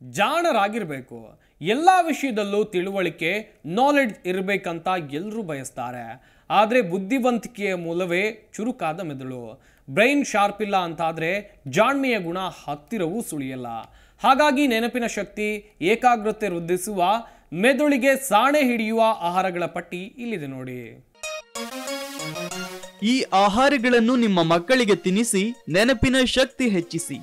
ಜಾಣರಾಗಿರಬೇಕು ಎಲ್ಲ ವಿಷಯದಲ್ಲೂ ತಿಳುವಳಿಕೆ ನಾಲೆಡ್ಜ್ ಇರಬೇಕಂತ ಎಲ್ಲರೂ ಬಯಸ್ತಾರೆ ಆದರೆ ಬುದ್ಧಿವಂತಿಕೆಯ ಮೂಲವೇ ಚುರುಕಾದ ಮೆದುಳು ಬ್ರೈನ್ ಶಾರ್ಪ್ ಇಲ್ಲ ಅಂತಾದರೆ ಜಾಣ್ಮೆಯ ಗುಣ ಹತ್ತಿರವೂ ಸುಳಿಯಲ್ಲ ಹಾಗಾಗಿ ನೆನಪಿನ ಶಕ್ತಿ ಏಕಾಗ್ರತೆ ವೃದ್ಧಿಸುವ ಮೆದುಳಿಗೆ ಸಾಣೆ ಹಿಡಿಯುವ ಆಹಾರಗಳ ಪಟ್ಟಿ ಇಲ್ಲಿದೆ ನೋಡಿ ಈ ಆಹಾರಗಳನ್ನು ನಿಮ್ಮ ಮಕ್ಕಳಿಗೆ ತಿನ್ನಿಸಿ ನೆನಪಿನ ಶಕ್ತಿ ಹೆಚ್ಚಿಸಿ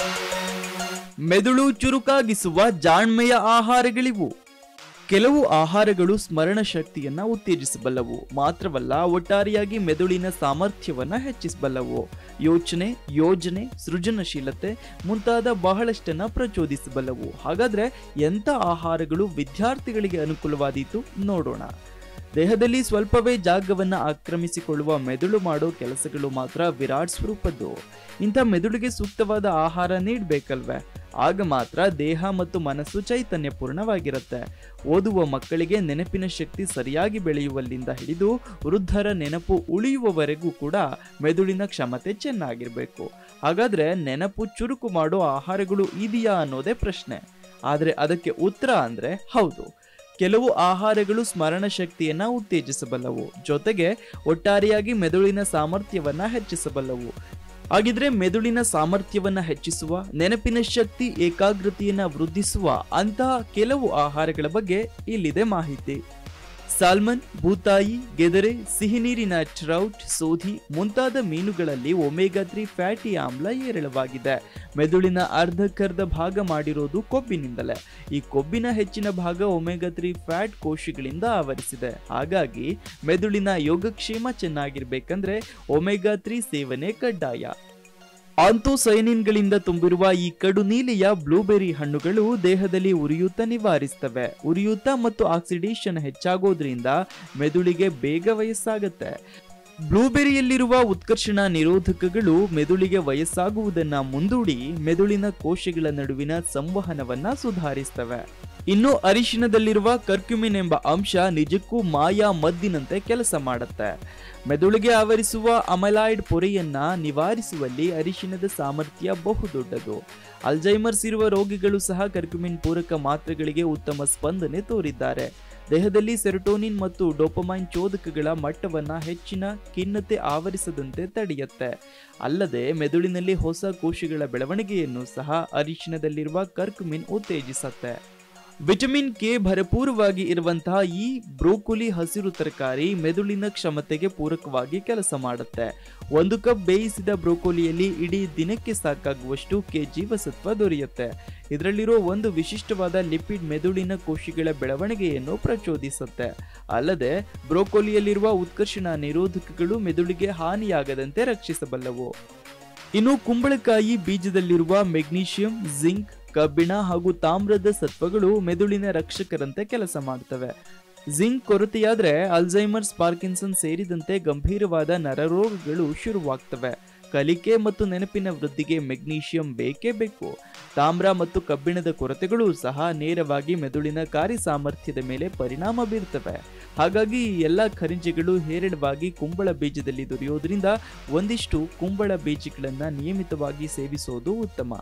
ಮೆದುಳು ಚುರುಕಾಗಿಸುವ ಜಾಣ್ಮೆಯ ಆಹಾರಗಳಿವು ಕೆಲವು ಆಹಾರಗಳು ಸ್ಮರಣ ಶಕ್ತಿಯನ್ನ ಉತ್ತೇಜಿಸಬಲ್ಲವು ಮಾತ್ರವಲ್ಲ ಒಟ್ಟಾರೆಯಾಗಿ ಮೆದುಳಿನ ಸಾಮರ್ಥ್ಯವನ್ನ ಹೆಚ್ಚಿಸಬಲ್ಲವು ಯೋಚನೆ ಯೋಜನೆ ಸೃಜನಶೀಲತೆ ಮುಂತಾದ ಬಹಳಷ್ಟನ್ನ ಪ್ರಚೋದಿಸಬಲ್ಲವು ಹಾಗಾದ್ರೆ ಎಂಥ ಆಹಾರಗಳು ವಿದ್ಯಾರ್ಥಿಗಳಿಗೆ ಅನುಕೂಲವಾದೀತು ನೋಡೋಣ ದೇಹದಲ್ಲಿ ಸ್ವಲ್ಪವೇ ಜಾಗವನ್ನ ಆಕ್ರಮಿಸಿಕೊಳ್ಳುವ ಮೆದುಳು ಮಾಡೋ ಕೆಲಸಗಳು ಮಾತ್ರ ವಿರಾಟ್ ಸ್ವರೂಪದ್ದು ಇಂಥ ಮೆದುಳಿಗೆ ಸೂಕ್ತವಾದ ಆಹಾರ ನೀಡಬೇಕಲ್ವೇ ಆಗ ಮಾತ್ರ ದೇಹ ಮತ್ತು ಮನಸ್ಸು ಚೈತನ್ಯಪೂರ್ಣವಾಗಿರುತ್ತೆ ಓದುವ ಮಕ್ಕಳಿಗೆ ನೆನಪಿನ ಶಕ್ತಿ ಸರಿಯಾಗಿ ಬೆಳೆಯುವಲ್ಲಿಂದ ಹಿಡಿದು ವೃದ್ಧರ ನೆನಪು ಉಳಿಯುವವರೆಗೂ ಕೂಡ ಮೆದುಳಿನ ಕ್ಷಮತೆ ಚೆನ್ನಾಗಿರಬೇಕು ಹಾಗಾದ್ರೆ ನೆನಪು ಚುರುಕು ಮಾಡೋ ಆಹಾರಗಳು ಇದೆಯಾ ಅನ್ನೋದೇ ಪ್ರಶ್ನೆ ಆದರೆ ಅದಕ್ಕೆ ಉತ್ತರ ಅಂದ್ರೆ ಹೌದು ಕೆಲವು ಆಹಾರಗಳು ಸ್ಮರಣ ಶಕ್ತಿಯನ್ನ ಉತ್ತೇಜಿಸಬಲ್ಲವು ಜೊತೆಗೆ ಒಟ್ಟಾರೆಯಾಗಿ ಮೆದುಳಿನ ಸಾಮರ್ಥ್ಯವನ್ನ ಹೆಚ್ಚಿಸಬಲ್ಲವು ಹಾಗಿದ್ರೆ ಮೆದುಳಿನ ಸಾಮರ್ಥ್ಯವನ್ನ ಹೆಚ್ಚಿಸುವ ನೆನಪಿನ ಶಕ್ತಿ ಏಕಾಗ್ರತೆಯನ್ನ ವೃದ್ಧಿಸುವ ಅಂತಹ ಕೆಲವು ಆಹಾರಗಳ ಬಗ್ಗೆ ಇಲ್ಲಿದೆ ಮಾಹಿತಿ ಸಾಲ್ಮನ್ ಭೂತಾಯಿ ಗೆದರೆ ಸಿಹಿನೀರಿನ ಟ್ರೌಟ್ ಸೋಧಿ ಮುಂತಾದ ಮೀನುಗಳಲ್ಲಿ ಒಮೆಗಾ ತ್ರೀ ಫ್ಯಾಟಿ ಆಮ್ಲ ಹೇರಳವಾಗಿದೆ ಮೆದುಳಿನ ಅರ್ಧಕ್ಕರ್ಧ ಭಾಗ ಮಾಡಿರೋದು ಕೊಬ್ಬಿನಿಂದಲೇ ಈ ಕೊಬ್ಬಿನ ಹೆಚ್ಚಿನ ಭಾಗ ಒಮೆಗಾ ತ್ರೀ ಫ್ಯಾಟ್ ಕೋಶಗಳಿಂದ ಆವರಿಸಿದೆ ಹಾಗಾಗಿ ಮೆದುಳಿನ ಯೋಗಕ್ಷೇಮ ಚೆನ್ನಾಗಿರ್ಬೇಕಂದ್ರೆ ಒಮೆಗಾ ತ್ರೀ ಸೇವನೆ ಕಡ್ಡಾಯ ಆಂಥೋಸೈನಿನ್ಗಳಿಂದ ತುಂಬಿರುವ ಈ ಕಡು ನೀಲಿಯ ಬ್ಲೂಬೆರಿ ಹಣ್ಣುಗಳು ದೇಹದಲ್ಲಿ ಉರಿಯೂತ ನಿವಾರಿಸ್ತವೆ ಉರಿಯೂತ ಮತ್ತು ಆಕ್ಸಿಡೇಷನ್ ಹೆಚ್ಚಾಗೋದ್ರಿಂದ ಮೆದುಳಿಗೆ ಬೇಗ ವಯಸ್ಸಾಗುತ್ತೆ ಬ್ಲೂಬೆರಿಯಲ್ಲಿರುವ ಉತ್ಕರ್ಷಣ ನಿರೋಧಕಗಳು ಮೆದುಳಿಗೆ ವಯಸ್ಸಾಗುವುದನ್ನ ಮುಂದೂಡಿ ಮೆದುಳಿನ ಕೋಶಗಳ ನಡುವಿನ ಸಂವಹನವನ್ನ ಸುಧಾರಿಸ್ತವೆ ಇನ್ನು ಅರಿಶಿನದಲ್ಲಿರುವ ಕರ್ಕ್ಯುಮಿನ್ ಎಂಬ ಅಂಶ ನಿಜಕ್ಕೂ ಮಾಯಾ ಮದ್ದಿನಂತೆ ಕೆಲಸ ಮಾಡುತ್ತೆ ಮೆದುಳಿಗೆ ಆವರಿಸುವ ಅಮಲಾಯ್ಡ್ ಪೊರೆಯನ್ನ ನಿವಾರಿಸುವಲ್ಲಿ ಅರಿಶಿನದ ಸಾಮರ್ಥ್ಯ ಬಹುದೊಡ್ಡದು ಅಲ್ಜೈಮರ್ಸ್ ಇರುವ ರೋಗಿಗಳು ಸಹ ಕರ್ಕ್ಯುಮಿನ್ ಪೂರಕ ಮಾತ್ರೆಗಳಿಗೆ ಉತ್ತಮ ಸ್ಪಂದನೆ ತೋರಿದ್ದಾರೆ ದೇಹದಲ್ಲಿ ಸೆರೋಟೋನಿನ್ ಮತ್ತು ಡೋಪಮೈನ್ ಚೋದಕಗಳ ಮಟ್ಟವನ್ನ ಹೆಚ್ಚಿನ ಖಿನ್ನತೆ ಆವರಿಸದಂತೆ ತಡೆಯುತ್ತೆ ಅಲ್ಲದೆ ಮೆದುಳಿನಲ್ಲಿ ಹೊಸ ಕೋಶಗಳ ಬೆಳವಣಿಗೆಯನ್ನು ಸಹ ಅರಿಶಿನದಲ್ಲಿರುವ ಕರ್ಕ್ಯುಮಿನ್ ಉತ್ತೇಜಿಸುತ್ತೆ ವಿಟಮಿನ್ ಕೆ ಭರಪೂರವಾಗಿ ಇರುವಂತಹ ಈ ಬ್ರೋಕೊಲಿ ಹಸಿರು ತರಕಾರಿ ಮೆದುಳಿನ ಕ್ಷಮತೆಗೆ ಪೂರಕವಾಗಿ ಕೆಲಸ ಮಾಡುತ್ತೆ ಒಂದು ಕಪ್ ಬೇಯಿಸಿದ ಬ್ರೋಕೊಲಿಯಲ್ಲಿ ಇಡೀ ದಿನಕ್ಕೆ ಸಾಕಾಗುವಷ್ಟು ಕೆ ಜೀವಸತ್ವ ದೊರೆಯುತ್ತೆ ಇದರಲ್ಲಿರೋ ಒಂದು ವಿಶಿಷ್ಟವಾದ ಲಿಪಿಡ್ ಮೆದುಳಿನ ಕೋಶಗಳ ಬೆಳವಣಿಗೆಯನ್ನು ಪ್ರಚೋದಿಸುತ್ತೆ ಅಲ್ಲದೆ ಬ್ರೋಕೊಲಿಯಲ್ಲಿರುವ ಉತ್ಕರ್ಷಣ ನಿರೋಧಕಗಳು ಮೆದುಳಿಗೆ ಹಾನಿಯಾಗದಂತೆ ರಕ್ಷಿಸಬಲ್ಲವು ಇನ್ನು ಕುಂಬಳಕಾಯಿ ಬೀಜದಲ್ಲಿರುವ ಮೆಗ್ನೀಷಿಯಂ ಜಿಂಕ್ ಕಬ್ಬಿಣ ಹಾಗೂ ತಾಮ್ರದ ಸತ್ವಗಳು ಮೆದುಳಿನ ರಕ್ಷಕರಂತೆ ಕೆಲಸ ಮಾಡ್ತವೆ ಜಿಂಕ್ ಕೊರತೆಯಾದ್ರೆ ಅಲ್ಝೈಮರ್ಸ್ ಪಾರ್ಕಿನ್ಸನ್ ಸೇರಿದಂತೆ ಗಂಭೀರವಾದ ನರರೋಗಗಳು ಶುರುವಾಗ್ತವೆ ಕಲಿಕೆ ಮತ್ತು ನೆನಪಿನ ವೃದ್ಧಿಗೆ ಮೆಗ್ನೀಷಿಯಂ ಬೇಕೇ ಬೇಕು ತಾಮ್ರ ಮತ್ತು ಕಬ್ಬಿಣದ ಕೊರತೆಗಳು ಸಹ ನೇರವಾಗಿ ಮೆದುಳಿನ ಕಾರ್ಯಸಾಮರ್ಥ್ಯದ ಮೇಲೆ ಪರಿಣಾಮ ಬೀರ್ತವೆ ಹಾಗಾಗಿ ಈ ಎಲ್ಲ ಖನಿಜಗಳು ಹೇರಳವಾಗಿ ಕುಂಬಳ ಬೀಜದಲ್ಲಿ ದೊರೆಯೋದ್ರಿಂದ ಒಂದಿಷ್ಟು ಕುಂಬಳ ಬೀಜಗಳನ್ನು ನಿಯಮಿತವಾಗಿ ಸೇವಿಸೋದು ಉತ್ತಮ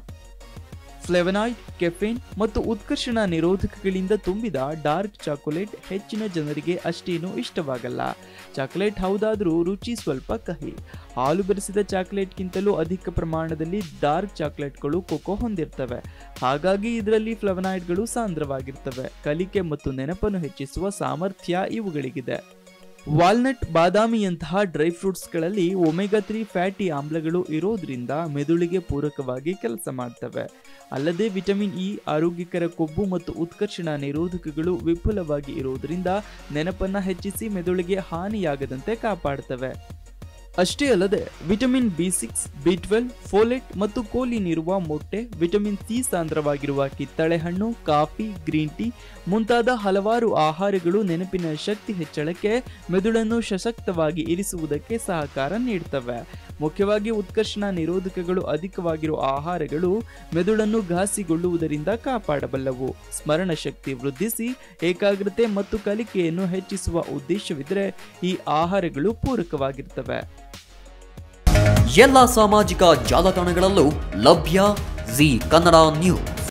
ಫ್ಲೆವನಾಯ್ಡ್ ಕೆಫೆನ್ ಮತ್ತು ಉತ್ಕರ್ಷಣ ನಿರೋಧಕಗಳಿಂದ ತುಂಬಿದ ಡಾರ್ಕ್ ಚಾಕೊಲೇಟ್ ಹೆಚ್ಚಿನ ಜನರಿಗೆ ಅಷ್ಟೇನೂ ಇಷ್ಟವಾಗಲ್ಲ ಚಾಕೊಲೇಟ್ ಹೌದಾದರೂ ರುಚಿ ಸ್ವಲ್ಪ ಕಹಿ ಹಾಲು ಬೆರೆಸಿದ ಚಾಕೊಲೇಟ್ಗಿಂತಲೂ ಅಧಿಕ ಪ್ರಮಾಣದಲ್ಲಿ ಡಾರ್ಕ್ ಚಾಕೊಲೇಟ್ಗಳು ಕೊಕೊ ಹೊಂದಿರ್ತವೆ ಹಾಗಾಗಿ ಇದರಲ್ಲಿ ಫ್ಲೆವನಾಯ್ಡ್ಗಳು ಸಾಂದ್ರವಾಗಿರ್ತವೆ ಕಲಿಕೆ ಮತ್ತು ನೆನಪನ್ನು ಹೆಚ್ಚಿಸುವ ಸಾಮರ್ಥ್ಯ ಇವುಗಳಿಗಿದೆ ವಾಲ್ನಟ್ ಬಾದಾಮಿಯಂತಹ ಡ್ರೈ ಫ್ರೂಟ್ಸ್ಗಳಲ್ಲಿ ಒಮೆಗಾ ತ್ರೀ ಫ್ಯಾಟಿ ಆಮ್ಲಗಳು ಇರೋದ್ರಿಂದ ಮೆದುಳಿಗೆ ಪೂರಕವಾಗಿ ಕೆಲಸ ಮಾಡ್ತವೆ ಅಲ್ಲದೆ ವಿಟಮಿನ್ ಇ ಆರೋಗ್ಯಕರ ಕೊಬ್ಬು ಮತ್ತು ಉತ್ಕರ್ಷಣ ನಿರೋಧಕಗಳು ವಿಪುಲವಾಗಿ ಇರೋದ್ರಿಂದ ನೆನಪನ್ನ ಹೆಚ್ಚಿಸಿ ಮೆದುಳಿಗೆ ಹಾನಿಯಾಗದಂತೆ ಕಾಪಾಡ್ತವೆ ಅಷ್ಟೇ ಅಲ್ಲದೆ vitamin B six B twelve folate ಮತ್ತು ಕೋಲಿನ್ ಇರುವ ಮೊಟ್ಟೆ ವಿಟಮಿನ್ ಸಿ ಸಾಂದ್ರವಾಗಿರುವ ಕಿತ್ತಳೆ ಹಣ್ಣು ಕಾಫಿ ಗ್ರೀನ್ ಟೀ ಮುಂತಾದ ಹಲವಾರು ಆಹಾರಗಳು ನೆನಪಿನ ಶಕ್ತಿ ಹೆಚ್ಚಳಕ್ಕೆ ಮೆದುಳನ್ನು ಸಶಕ್ತವಾಗಿ ಇರಿಸುವುದಕ್ಕೆ ಸಹಕಾರ ನೀಡ್ತವೆ ಮುಖ್ಯವಾಗಿ ಉತ್ಕರ್ಷಣ ನಿರೋಧಕಗಳು ಅಧಿಕವಾಗಿರುವ ಆಹಾರಗಳು ಮೆದುಳನ್ನು ಘಾಸಿಗೊಳ್ಳುವುದರಿಂದ ಕಾಪಾಡಬಲ್ಲವು ಸ್ಮರಣ ಶಕ್ತಿ ವೃದ್ಧಿಸಿ ಏಕಾಗ್ರತೆ ಮತ್ತು ಕಲಿಕೆಯನ್ನು ಹೆಚ್ಚಿಸುವ ಉದ್ದೇಶವಿದ್ದರೆ ಈ ಆಹಾರಗಳು ಪೂರಕವಾಗಿರ್ತವೆ ಎಲ್ಲ ಸಾಮಾಜಿಕ ಜಾಲತಾಣಗಳಲ್ಲೂ ಲಭ್ಯ ಜಿ ಕನ್ನಡ ನ್ಯೂಸ್